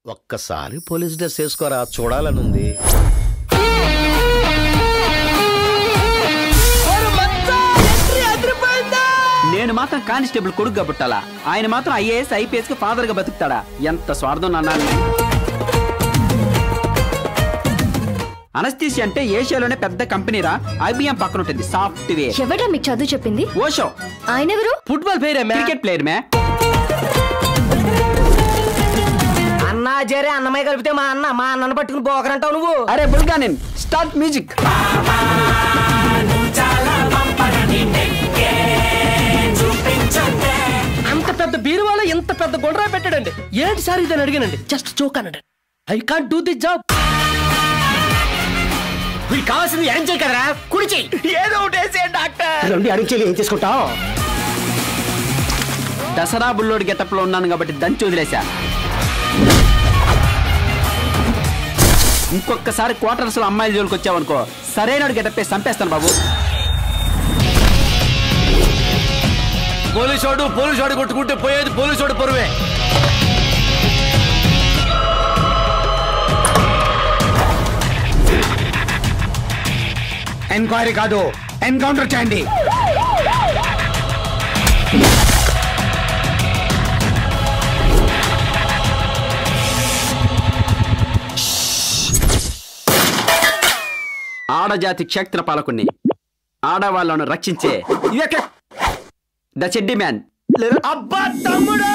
ఒక్కసారి police dress వేసుకోరా చూడాలనుంది నేను మాత్రం కానిస్టేబుల్ కొడుకు కాబట్టాలా ఆయన మాత్రం ఐఏఎస్ ఐపీఎస్ కి ఫాదర్ గా బతుకుతాడా ఎంత స్వార్థం అన్నాను అనస్థీసి అంటే ఏషియాలోనే పెద్ద కంపెనీరా ఐబిఎం పక్కన ఉంటుంది సాఫ్ట్వేర్ ఎవడా మీకు చదువు చెప్పింది ఓషో ఆయన ఎవరు ఫుట్బాల్ పేరే క్రికెట్ ప్లేయర్ మే అన్నా జరే అన్నమయ్య కలిపితే మా అన్న మా అన్నను పట్టుకుని పోకరంటావు నువ్వు అరే బుల్గానిన్ స్టార్ట్ మ్యూజిక్ అంత పెద్ద బీరువాలో ఇంత పెద్ద గుండ్రా పెట్టాడండి ఏంటి సార్ ఇదని అడిగానండి జస్ట్ చోక్ అన్నాడు I can't do the job వీళ్ళు కావాల్సింది ఏం చేయి కదరా కుడి చెయ్యి ఏదో ఒకటి వేసే డాక్టర్ రెండు అడిగి ఏం చేసుకుంటావు దసరా బుల్లోడి గెటప్ లో ఉన్నాను కాబట్టి దంచి వదిలేశా ఇంకొకసారి క్వార్టర్స్ లో అమ్మాయిల జోలికి వచ్చావనుకో సరైన గెటప్ వేసి చంపేస్తాను బాబు పోలీసోడు పోలీసోడు కొట్టుకుంటే పోయేది పోలీసోడు పొరువే ఎంక్వైరీ కాదు ఎన్కౌంటర్ చేయండి ఆడజాతి క్షేత్ర పాలకుణ్ణి ఆడవాళ్లను రక్షించే ద చెడ్డి మ్యాన్ అబ్బా తమ్ముడు